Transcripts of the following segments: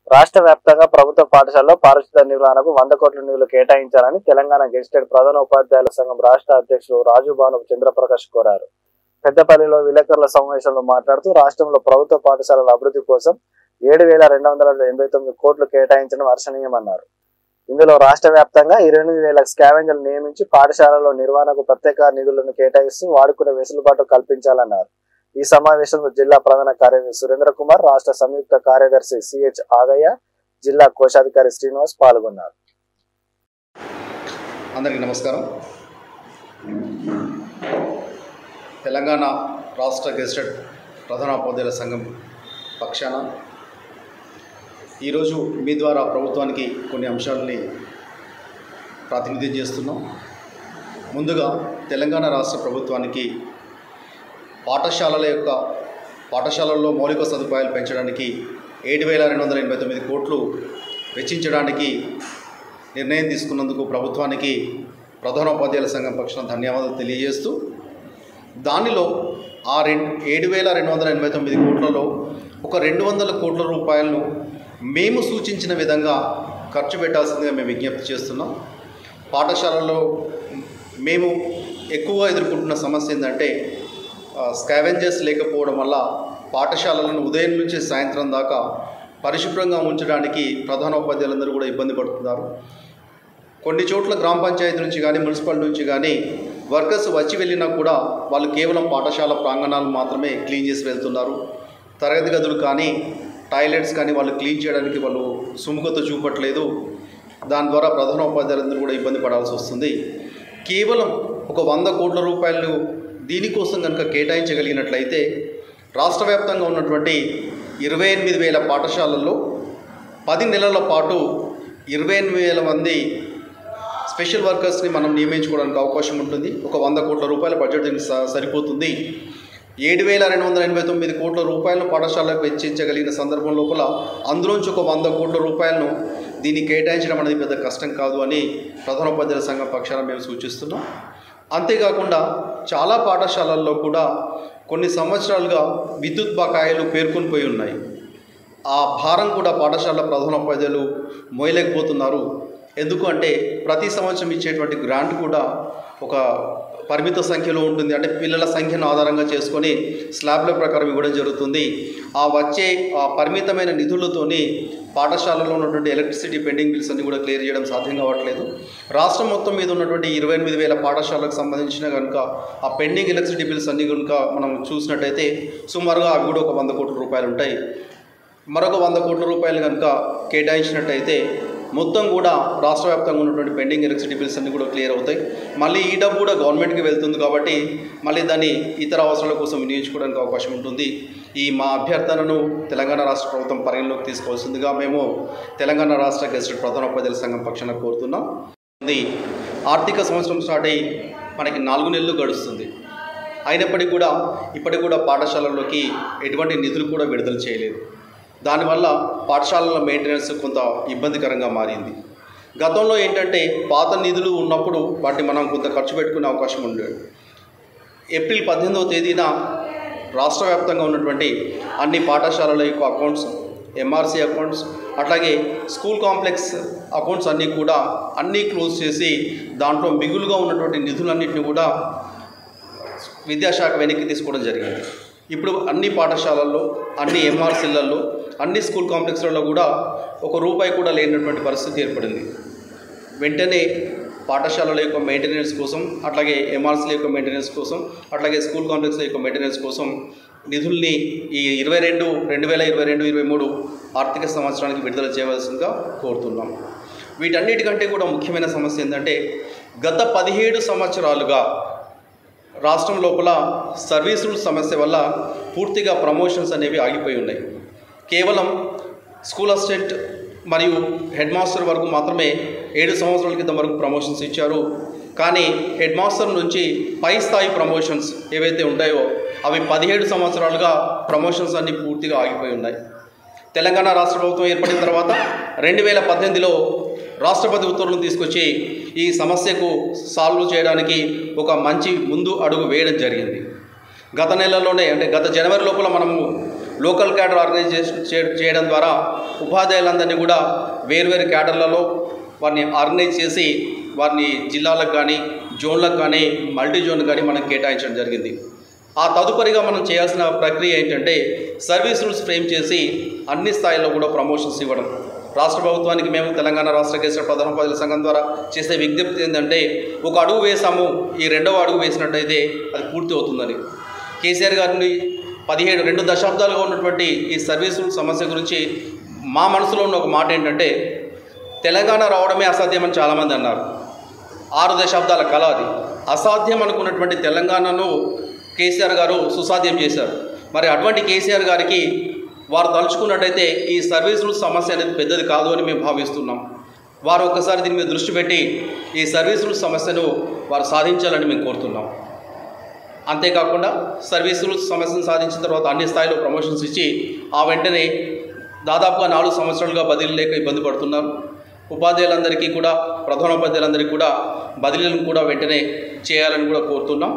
రాష్ట్ర వ్యాప్తంగా ప్రభుత్వ పాఠశాలలో పారిశుద్ధ నిర్వహణకు వంద కోట్ల నిధులు కేటాయించాలని తెలంగాణ గెజిటెడ్ ప్రధాన ఉపాధ్యాయుల సంఘం రాష్ట్ర అధ్యక్షుడు రాజు భాను చంద్రప్రకాష్ కోరారు పెద్దపల్లిలో విలేకరుల సమావేశంలో మాట్లాడుతూ రాష్ట్రంలో ప్రభుత్వ పాఠశాలల అభివృద్ధి కోసం ఏడు వేల రెండు వందల ఎనభై తొమ్మిది కోట్లు కేటాయించడం హర్షణీయమన్నారు ఇందులో రాష్ట్ర వ్యాప్తంగా ఇరవై ఎనిమిది వేల స్కావెంజర్లు నియమించి పాఠశాలలో నిర్వహణకు ప్రత్యేక నిధులను కేటాయిస్తూ వాడుకునే వెసులుబాటు కల్పించాలన్నారు ఈ సమావేశంలో జిల్లా ప్రధాన కార్యదర్శి సురేంద్ర కుమార్ రాష్ట్ర సంయుక్త కార్యదర్శి సిహెచ్ ఆగయ్య జిల్లా కోశాధికారి శ్రీనివాస్ పాల్గొన్నారు అందరికీ నమస్కారం తెలంగాణ రాష్ట్ర గెజిటెడ్ ప్రధానోపాధ్యాయుల సంఘం పక్షాన ఈరోజు మీ ద్వారా ప్రభుత్వానికి కొన్ని అంశాలని ప్రాతినిధ్యం చేస్తున్నాం ముందుగా తెలంగాణ రాష్ట్ర ప్రభుత్వానికి పాఠశాలల యొక్క పాఠశాలల్లో మౌలిక సదుపాయాలు పెంచడానికి ఏడు వేల రెండు వందల ఎనభై తొమ్మిది కోట్లు వెచ్చించడానికి నిర్ణయం తీసుకున్నందుకు ప్రభుత్వానికి ప్రధానోపాధ్యాయుల సంఘం పక్షాన ధన్యవాదాలు తెలియజేస్తూ దానిలో ఆ రెండు ఏడు వేల రెండు వందల ఎనభై తొమ్మిది కోట్లలో ఒక రెండు వందల కోట్ల రూపాయలను మేము సూచించిన విధంగా ఖర్చు పెట్టాల్సిందిగా మేము విజ్ఞప్తి చేస్తున్నాం పాఠశాలలో మేము ఎక్కువగా ఎదుర్కొంటున్న సమస్య ఏంటంటే స్కావెంజర్స్ లేకపోవడం వల్ల పాఠశాలలను ఉదయం నుంచి సాయంత్రం దాకా పరిశుభ్రంగా ఉంచడానికి ప్రధానోపాధ్యాయులందరూ కూడా ఇబ్బంది పడుతున్నారు కొన్ని చోట్ల గ్రామ పంచాయతీ నుంచి కానీ మున్సిపల్ నుంచి కానీ వర్కర్స్ వచ్చి వెళ్ళినా కూడా వాళ్ళు కేవలం పాఠశాల ప్రాంగణాలు మాత్రమే క్లీన్ చేసి వెళ్తున్నారు తరగతి గదులు కానీ టాయిలెట్స్ కానీ వాళ్ళు క్లీన్ చేయడానికి వాళ్ళు సుముఖత చూపట్లేదు దాని ద్వారా ప్రధానోపాధ్యాయులందరూ కూడా ఇబ్బంది పడాల్సి వస్తుంది కేవలం ఒక వంద కోట్ల రూపాయలు దీనికోసం కనుక కేటాయించగలిగినట్లయితే రాష్ట్ర వ్యాప్తంగా ఉన్నటువంటి ఇరవై ఎనిమిది వేల పాఠశాలల్లో పది నెలల పాటు ఇరవై ఎనిమిది వేల మంది స్పెషల్ వర్కర్స్ని మనం నియమించుకోవడానికి అవకాశం ఉంటుంది ఒక వంద కోట్ల రూపాయల బడ్జెట్ దీనికి స- సరిపోతుంది ఏడు వేల రెండు వందల ఎనభై తొమ్మిది కోట్ల రూపాయలను పాఠశాలకు వెచ్చించగలిగిన సందర్భం లోపల అందులోంచి ఒక వంద కోట్ల రూపాయలను దీన్ని కేటాయించడం అనేది పెద్ద కష్టం కాదు అని ప్రధానోపాధ్యాయుల సంఘం పక్షాన మేము సూచిస్తున్నాం అంతేకాకుండా చాలా పాఠశాలల్లో కూడా కొన్ని సంవత్సరాలుగా విద్యుత్ బకాయిలు పేర్కొని పోయి ఉన్నాయి ఆ భారం కూడా పాఠశాల ప్రధానోపాధ్యాయులు మోయలేకపోతున్నారు ఎందుకు అంటే ప్రతి సంవత్సరం ఇచ్చేటువంటి గ్రాంట్ కూడా ఒక పరిమిత సంఖ్యలో ఉంటుంది అంటే పిల్లల సంఖ్యను ఆధారంగా చేసుకొని స్లాబ్ల ప్రకారం ఇవ్వడం జరుగుతుంది ఆ వచ్చే ఆ పరిమితమైన నిధులతోని పాఠశాలలో ఉన్నటువంటి ఎలక్ట్రిసిటీ పెండింగ్ బిల్స్ అన్ని కూడా క్లియర్ చేయడం సాధ్యం కావట్లేదు రాష్ట్రం మొత్తం మీద ఉన్నటువంటి ఇరవై ఎనిమిది వేల పాఠశాలకు సంబంధించిన కనుక ఆ పెండింగ్ ఎలక్ట్రిసిటీ బిల్స్ అన్ని కనుక మనం చూసినట్టయితే సుమారుగా అవి కూడా ఒక వంద కోట్ల రూపాయలు ఉంటాయి మరొక వంద కోట్ల రూపాయలు కనుక కేటాయించినట్టయితే మొత్తం కూడా రాష్ట్ర వ్యాప్తంగా ఉన్నటువంటి పెండింగ్ ఎలక్ట్రిసిటీ బిల్స్ అన్ని కూడా క్లియర్ అవుతాయి మళ్ళీ ఈ డబ్బు కూడా గవర్నమెంట్కి వెళ్తుంది కాబట్టి మళ్ళీ దాన్ని ఇతర అవసరాల కోసం వినియోగించుకోవడానికి అవకాశం ఉంటుంది ఈ మా అభ్యర్థనను తెలంగాణ రాష్ట్ర ప్రభుత్వం పరిగణలోకి తీసుకోవాల్సిందిగా మేము తెలంగాణ రాష్ట్ర గెజిటెడ్ ప్రధానోపాధ్యాయుల సంఘం పక్షాన కోరుతున్నాం ఇది ఆర్థిక సంవత్సరం స్టార్ట్ అయ్యి మనకి నాలుగు నెలలు గడుస్తుంది అయినప్పటికీ కూడా ఇప్పటికి కూడా పాఠశాలల్లోకి ఎటువంటి నిధులు కూడా విడుదల చేయలేదు దానివల్ల పాఠశాలల మెయింటెనెన్స్ కొంత ఇబ్బందికరంగా మారింది గతంలో ఏంటంటే పాత నిధులు ఉన్నప్పుడు వాటిని మనం కొంత ఖర్చు పెట్టుకునే అవకాశం ఉండేది ఏప్రిల్ పద్దెనిమిదవ తేదీన రాష్ట్ర వ్యాప్తంగా ఉన్నటువంటి అన్ని పాఠశాలల యొక్క అకౌంట్స్ ఎంఆర్సీ అకౌంట్స్ అట్లాగే స్కూల్ కాంప్లెక్స్ అకౌంట్స్ అన్నీ కూడా అన్నీ క్లోజ్ చేసి దాంట్లో మిగులుగా ఉన్నటువంటి నిధులన్నింటినీ కూడా విద్యాశాఖ వెనక్కి తీసుకోవడం జరిగింది ఇప్పుడు అన్ని పాఠశాలల్లో అన్ని ఎంఆర్సీలలో అన్ని స్కూల్ కాంప్లెక్స్లలో కూడా ఒక రూపాయి కూడా లేనటువంటి పరిస్థితి ఏర్పడింది వెంటనే పాఠశాలల యొక్క మెయింటెనెన్స్ కోసం అట్లాగే ఎంఆర్సీల యొక్క మెయింటెనెన్స్ కోసం అట్లాగే స్కూల్ కాంప్లెక్స్ల యొక్క మెయింటెనెన్స్ కోసం నిధుల్ని ఈ ఇరవై రెండు రెండు వేల ఇరవై రెండు ఇరవై మూడు ఆర్థిక సంవత్సరానికి విడుదల చేయవలసిందిగా కోరుతున్నాం వీటన్నిటికంటే కూడా ముఖ్యమైన సమస్య ఏంటంటే గత పదిహేడు సంవత్సరాలుగా రాష్ట్రం లోపల సర్వీస్ రూల్స్ సమస్య వల్ల పూర్తిగా ప్రమోషన్స్ అనేవి ఆగిపోయి ఉన్నాయి కేవలం స్కూల్ అసిస్టెంట్ మరియు హెడ్ మాస్టర్ వరకు మాత్రమే ఏడు సంవత్సరాల క్రితం వరకు ప్రమోషన్స్ ఇచ్చారు కానీ హెడ్ మాస్టర్ నుంచి పై స్థాయి ప్రమోషన్స్ ఏవైతే ఉంటాయో అవి పదిహేడు సంవత్సరాలుగా ప్రమోషన్స్ అన్నీ పూర్తిగా ఆగిపోయి ఉన్నాయి తెలంగాణ రాష్ట్ర ప్రభుత్వం ఏర్పడిన తర్వాత రెండు వేల పద్దెనిమిదిలో రాష్ట్రపతి ఉత్తర్వులను తీసుకొచ్చి ఈ సమస్యకు సాల్వ్ చేయడానికి ఒక మంచి ముందు అడుగు వేయడం జరిగింది గత నెలలోనే అంటే గత జనవరి లోపల మనము లోకల్ క్యాడర్ ఆర్గనైజేషన్ చే- చేయడం ద్వారా ఉపాధ్యాయులందరినీ కూడా వేర్వేరు క్యాడర్లలో వారిని ఆర్గనైజ్ చేసి వారిని జిల్లాలకు కానీ జోన్లకు కానీ మల్టీ జోన్ కానీ మనం కేటాయించడం జరిగింది ఆ తదుపరిగా మనం చేయాల్సిన ప్రక్రియ ఏంటంటే సర్వీస్ రూల్స్ ఫ్రేమ్ చేసి అన్ని స్థాయిల్లో కూడా ప్రమోషన్స్ ఇవ్వడం రాష్ట్ర ప్రభుత్వానికి మేము తెలంగాణ రాష్ట్ర కేసర ప్రధాన ఉపాధ్యాయుల సంఘం ద్వారా చేసే విజ్ఞప్తి ఏంటంటే ఒక అడుగు వేసాము ఈ రెండవ అడుగు వేసినట్టయితే అది పూర్తి అవుతుందని కేసీఆర్ గారిని పదిహేడు రెండు దశాబ్దాలుగా ఉన్నటువంటి ఈ సర్వీస్ రూల్స్ సమస్య గురించి మా మనసులో ఉన్న ఒక మాట ఏంటంటే తెలంగాణ రావడమే అసాధ్యమని చాలామంది అన్నారు ఆరు దశాబ్దాల కళ అది అసాధ్యం అనుకున్నటువంటి తెలంగాణను కేసీఆర్ గారు సుసాధ్యం చేశారు మరి అటువంటి కేసీఆర్ గారికి వారు తలుచుకున్నట్టయితే ఈ సర్వీస్ రూల్స్ సమస్య అనేది పెద్దది కాదు అని మేము భావిస్తున్నాం వారు ఒక్కసారి దీని మీద దృష్టి పెట్టి ఈ సర్వీస్ రూల్స్ సమస్యను వారు సాధించాలని మేము కోరుతున్నాం అంతేకాకుండా సర్వీస్ రూల్స్ సమస్యను సాధించిన తర్వాత అన్ని స్థాయిలో ప్రమోషన్స్ ఇచ్చి ఆ వెంటనే దాదాపుగా నాలుగు సంవత్సరాలుగా బదిలీ లేక ఇబ్బంది పడుతున్నారు ఉపాధ్యాయులందరికీ కూడా ప్రధానోపాధ్యాయులందరికీ కూడా బదిలీలను కూడా వెంటనే చేయాలని కూడా కోరుతున్నాం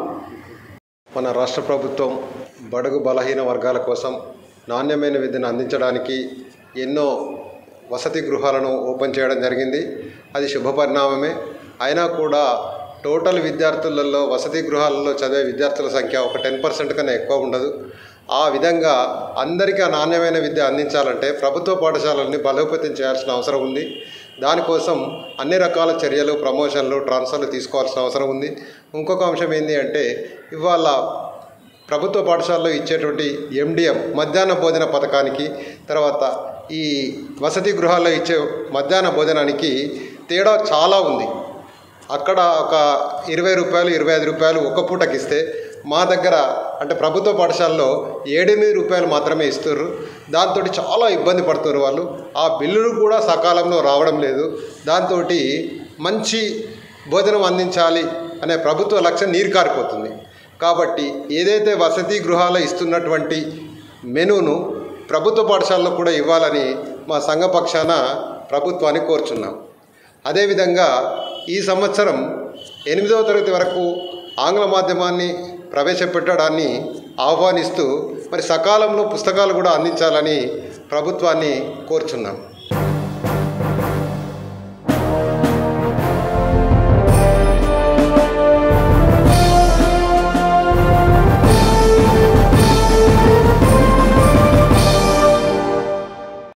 మన రాష్ట్ర ప్రభుత్వం బడుగు బలహీన వర్గాల కోసం నాణ్యమైన విద్యను అందించడానికి ఎన్నో వసతి గృహాలను ఓపెన్ చేయడం జరిగింది అది శుభ పరిణామమే అయినా కూడా టోటల్ విద్యార్థులలో వసతి గృహాలలో చదివే విద్యార్థుల సంఖ్య ఒక టెన్ పర్సెంట్ కన్నా ఎక్కువ ఉండదు ఆ విధంగా అందరికీ ఆ నాణ్యమైన విద్య అందించాలంటే ప్రభుత్వ పాఠశాలల్ని బలోపేతం చేయాల్సిన అవసరం ఉంది దానికోసం అన్ని రకాల చర్యలు ప్రమోషన్లు ట్రాన్స్ఫర్లు తీసుకోవాల్సిన అవసరం ఉంది ఇంకొక అంశం ఏంటి అంటే ఇవాళ ప్రభుత్వ పాఠశాలలో ఇచ్చేటువంటి ఎండిఎం మధ్యాహ్న భోజన పథకానికి తర్వాత ఈ వసతి గృహాల్లో ఇచ్చే మధ్యాహ్న భోజనానికి తేడా చాలా ఉంది అక్కడ ఒక ఇరవై రూపాయలు ఇరవై ఐదు రూపాయలు ఒక్క పూటకి ఇస్తే మా దగ్గర అంటే ప్రభుత్వ పాఠశాలలో ఏడెనిమిది రూపాయలు మాత్రమే ఇస్తుర్రు దాంతో చాలా ఇబ్బంది పడుతున్నారు వాళ్ళు ఆ బిల్లులు కూడా సకాలంలో రావడం లేదు దాంతో మంచి భోజనం అందించాలి అనే ప్రభుత్వ లక్ష్యం నీరు కారిపోతుంది కాబట్టి ఏదైతే వసతి గృహాలు ఇస్తున్నటువంటి మెనూను ప్రభుత్వ పాఠశాలలో కూడా ఇవ్వాలని మా సంఘ పక్షాన ప్రభుత్వాన్ని కోరుచున్నాం అదేవిధంగా ఈ సంవత్సరం ఎనిమిదవ తరగతి వరకు ఆంగ్ల మాధ్యమాన్ని ప్రవేశపెట్టడాన్ని ఆహ్వానిస్తూ మరి సకాలంలో పుస్తకాలు కూడా అందించాలని ప్రభుత్వాన్ని కోరుచున్నాం